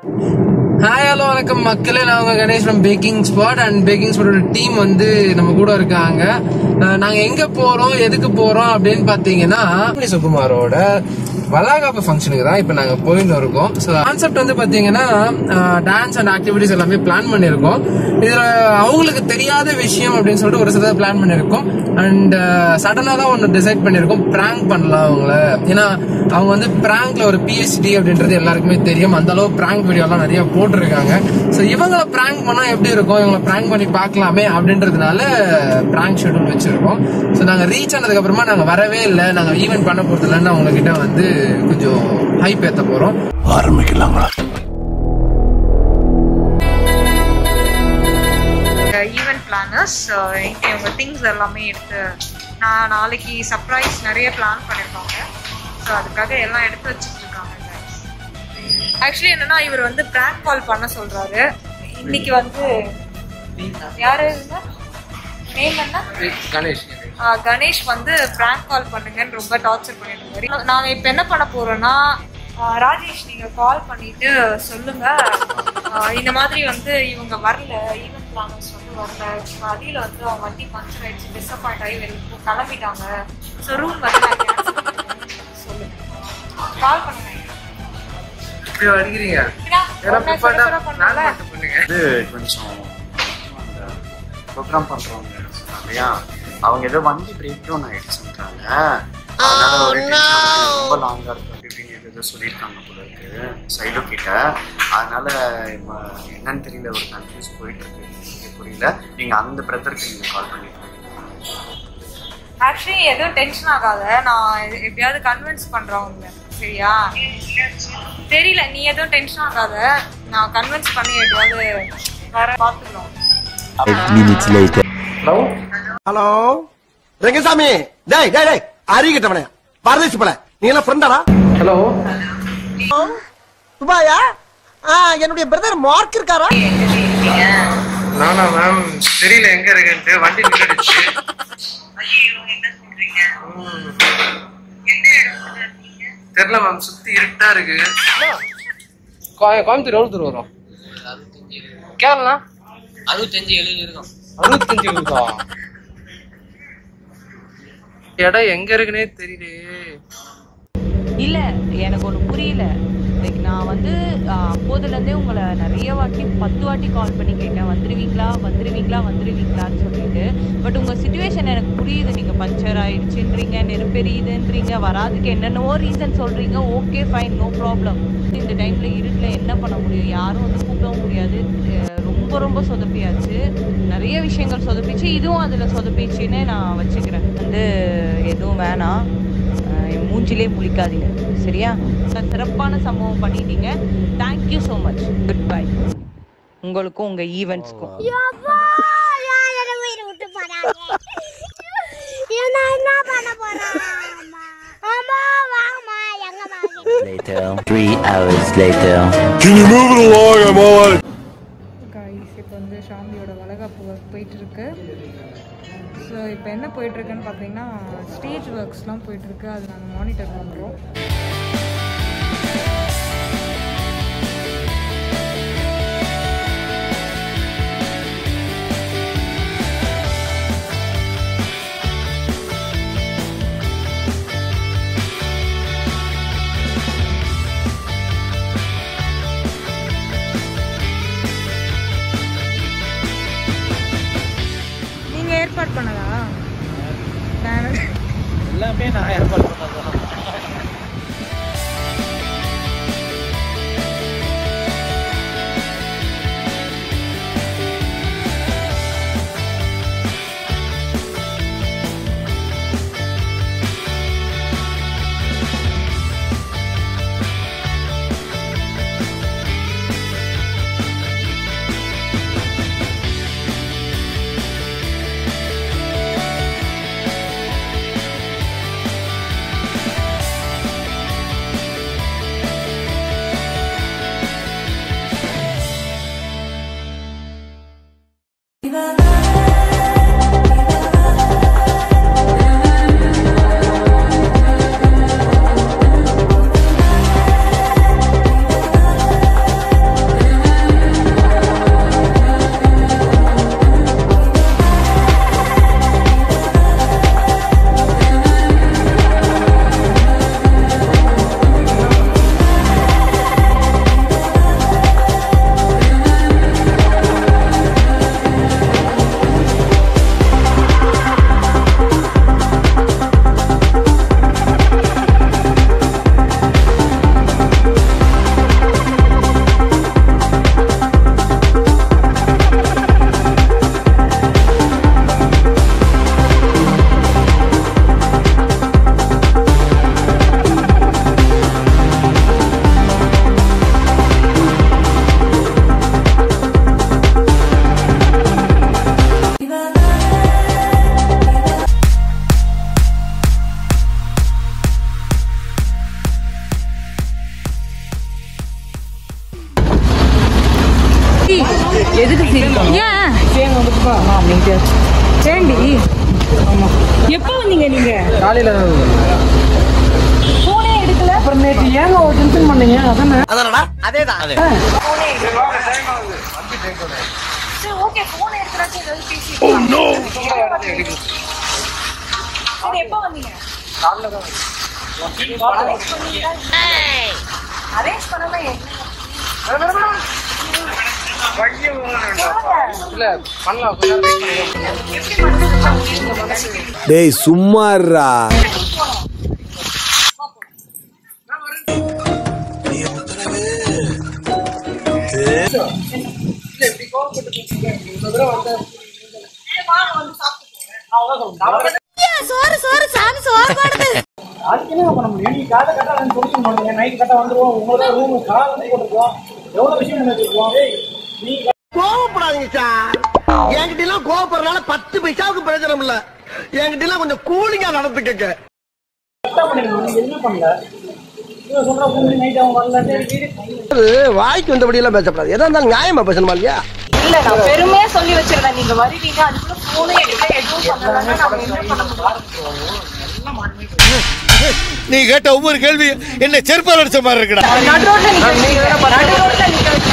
Hi hello வணக்கம் மக்களே நான் உங்க Ganesh from baking spot and baking ஸ்பாட்டோட டீம் வந்து நம்ம கூட இருக்காங்க அஹ் நாங்க எங்க போறோம் எதுக்கு போறோம் அப்படின்னு பாத்தீங்கன்னா சுகுமாரோட வளாகாப்பு ஃபங்க்ஷனுக்கு தான் இப்போ நாங்கள் போயிட்டு இருக்கோம் ஸோ கான்செப்ட் வந்து பார்த்தீங்கன்னா டான்ஸ் அண்ட் ஆக்டிவிட்டிஸ் எல்லாமே பிளான் பண்ணியிருக்கோம் இதில் அவங்களுக்கு தெரியாத விஷயம் அப்படின்னு சொல்லிட்டு ஒரு சிலதை பிளான் பண்ணியிருக்கோம் அண்ட் சடனாக தான் ஒன்று டிசைட் பண்ணியிருக்கோம் ப்ராங்க் பண்ணலாம் அவங்கள ஏன்னா அவங்க வந்து ப்ராங்க்ல ஒரு பிஹெச்டி அப்படின்றது எல்லாருக்குமே தெரியும் அந்த அளவு ப்ராங்க் வீடியோலாம் நிறைய போட்டிருக்காங்க ஸோ இவங்களை ப்ராங்க் பண்ணா எப்படி இருக்கும் இவங்களை ப்ராங்க் பண்ணி பார்க்கலாமே அப்படின்றதுனால ப்ராங்க் ஷெட்யூல் வச்சிருக்கோம் ஸோ நாங்கள் ரீச் ஆனதுக்கு அப்புறமா நாங்கள் வரவே இல்லை நாங்கள் ஈவென்ட் பண்ண போறது இல்லைன்னு அவங்க கிட்ட வந்து கொஞ்சம் ஹைப் ஏற்ற போறோம் ஆரம்பிக்கலாங்களா ஈவெண்ட் பிளானர்ஸ் இவங்க திங்ஸ் எல்லாமே எடுத்து நான் நாளைக்கு சர்ப்ரைஸ் நிறைய பிளான் பண்ணியிருக்காங்க ஸோ அதுக்காக எல்லாம் எடுத்து வச்சுட்டு இருக்காங்க ஆக்சுவலி என்னன்னா இவர் வந்து ப்ராங்க் கால் பண்ண சொல்றாரு இன்னைக்கு வந்து யாரு நேம் என்ன கணேஷ் ஆஹ் கணேஷ் வந்து ப்ராங்க் கால் பண்ணுங்கன்னு ரொம்ப டார்ச்சர் பண்ணிட்டு இருந்தாரு நாங்க இப்ப என்ன பண்ண போறோம்னா ஆஹ் ராஜேஷ் நீங்க கால் பண்ணிட்டு சொல்லுங்க ஆஹ் இந்த மாதிரி வந்து இவங்க வரல ஈவென்ட் பிளானர்ஸ் வந்து வரல அதில வந்து அவங்க வண்டி பஞ்சர் ஆயிடுச்சு டிசப்பாயிண்ட் ஆகி வெளியே கிளம்பிட்டாங்க ஸோ ரூம் வந்து நான் cancel பண்ணிட்டேன். சொல்லுங்க கால் பண்ணுங்க இப்படி அடிக்கிறீங்க இதா, ஏன்னா உடனே ப்ரிப்பேர்டா சுட சுட பண்ணல. plan மட்டும் பண்ணுங்க வந்து கொஞ்சம் அந்த ப்ரோக்ராம் பண்றவங்க சொன்னாங்க இல்லையா அவங்க ஏதோ வண்டி பிரேக் டவுன் ஆயிடுச்சுன்றாங்க அதனால ஒரு tension ரொம்ப லாங்கா இருக்கு அப்படி இப்படின்னு ஏதோ சொல்லியிருக்காங்க போல இருக்கு சைடு கிட்ட அதனால இவ- என்னன்னு தெரியல ஒரு கன்ஃபியூஸ் போயிட்டு இருக்கு எனக்கு புரியல நீங்க அந்த பிரதருக்கு நீங்க கால் பண்ணிருக்கீங்க ஆக்சுவலி எதுவும் டென்ஷன் ஆகாத நான் எ- எப்படியாவது கன்வின்ஸ் பண்றேன் உங்களை சரியா தெரியல நீ எதுவும் டென்ஷன் ஆகாத நான் கன்வின்ஸ் பண்ணி எப்படியாவது வர பாத்துக்கலாம் ஹலோ ரெங்கசாமி டேய் டேய் டேய் அறிகிட்டவனே பரதேசி போல நீ எல்லாம் ஃப்ரெண்டாடா ஹலோ துபாயா ஆ என்னுடைய பிரதர் மார்க் இருக்காரா நானா மேம் தெரியல எங்க இருக்குன்ட்டு வண்டி நின்றுடுச்சு தெரியல மேம் சுத்தி இருட்டா இருக்கு கோய- கோயம்புத்தூர் எவ்வளவு தூரம் வரும் கேரளா அறுபத்தஞ்சு எழுபது இருக்கும் அறுபத்தஞ்சு இருக்கா இடம் எங்க இருக்குன்னே தெரியலையே இல்ல எனக்கு ஒண்ணு புரியல லைக் நான் வந்து ஆஹ், அப்போதுலேருந்தே உங்களை நிறைய வாட்டி பத்து வாட்டி கால் பண்ணி கேட்டேன் வந்துருவீங்களா வந்துருவீங்களா வந்துருவீங்களான்னு சொல்லிட்டு பட் உங்க சுச்சுவேஷன் எனக்கு புரியுது நீங்க பஞ்சர் ஆயிடுச்சுன்றீங்க நெருப்பெரியுதுன்றீங்க வராதுக்கு என்னென்னவோ ரீசன் சொல்றீங்க ஓகே ஃபைன் நோ ப்ராப்ளம் இந்த டைம்ல இருட்டுல என்ன பண்ண முடியும் யாரும் வந்து கூப்பிடவும் முடியாது அஹ், ரொம்ப ரொம்ப சொதப்பியாச்சு நிறைய விஷயங்கள் சொதப்பிச்சு இதுவும் அதுல சொதப்பிச்சுன்னு நான் வச்சுக்கிறேன் வந்து எதுவும் வேணாம் ஆஹ் என் மூஞ்சிலே முழிக்காதீங்க சரியா சிறப்பான சம்பவம் பண்ணிட்டீங்க thank you so much good bye உங்களுக்கும் உங்க ஈவெண்ட்ஸ்க்கும் யப்பா, யார் என்னை உயிரை விட்டு போறாங்க? நான் என்ன பண்ண போறேன்? அம்மா. அம்மா, வாங்கம்மா, எங்கம்மா இருக்கு? Later. Three hours later. Guys இப்போ வந்து ஷாமியோட வளகாப்பு ஒர்க் போயிட்டுருக்கு ஸோ இப்போ என்ன போயிட்டுருக்குன்னு பார்த்தீங்கன்னா ஸ்டேஜ் ஒர்க்ஸ்லாம் போயிட்டுருக்கு அது நாங்கள் மானிட்டர் பண்ணுறோம் நீங்கள் ஏற்பாடு பண்ணதா நான் எல்லாமே நான் ஏற்பாடு பண்ணதான் ஆ எதுக்கு சிரிக்கணும் ஏன் சேம் வந்துப்பா நான் நீங்க சேண்டி எப்போ வந்தீங்க நீங்க காலையில தான் போனே எடுக்கல அப்புறம் நேற்று ஏங்க ஒரு டென்ஷன் பண்ணீங்க அதானே அதானடா அதேதான் சரி ஓகே போன் எடுக்கிறாச்சு ஏதாவது பேசி சரி எப்போ வந்தீங்க அரேஞ்ச் பண்ணல இல்ல பண்ணலாம் கொஞ்ச நேரம் wait பண்ணுங்க. டேய் சும்மாறா சோறு சோறு சாமி சோறு போடுது அதுக்கு என்ன பண்ண முடியும் நீ காலை கட்டா வந்து கொடுக்க மாட்டீங்க நைட் கட்டா வந்துருவோம் உங்களோட ரூம் காலை வந்து போட்டுருவோம் எவ்வளவு விஷயம் நினைச்சிருக்கோம் நீ கோவப்படாதீங்க சார் என்கிட்ட எல்லாம் கோவப்படுறதுனால பத்து பைசாவுக்கு பிரயோஜனம் இல்ல என்கிட்ட எல்லாம் கொஞ்சம் கூலிங்கா நடந்துக்கங்க கரெக்டா பண்ணிக்கணும் நீங்க என்ன பண்ணல இவன் சொல்ற பூமி நைட் அவன் வரல வீடு வாய்க்கு வந்தபடி எல்லாம் பேசப்படாது எதா இருந்தாலும் நியாயமா பேசணுமா இல்லையா இல்ல நான் பெருமையா சொல்லி வச்சிருந்தேன் நீங்க வருவீங்க அதுக்குள்ள போனே எடுக்க எதுவும் பண்ணலன்னா நம்ம என்ன பண்ண முடியும் நீ கேட்ட ஒவ்வொரு கேள்வி என்ன செருப்பால் அடிச்ச மாதிரி இருக்குடா நடு ரோட்ல நிக்க வச்சீங்க நடு ரோட்ல நிக்க வச்சீங்க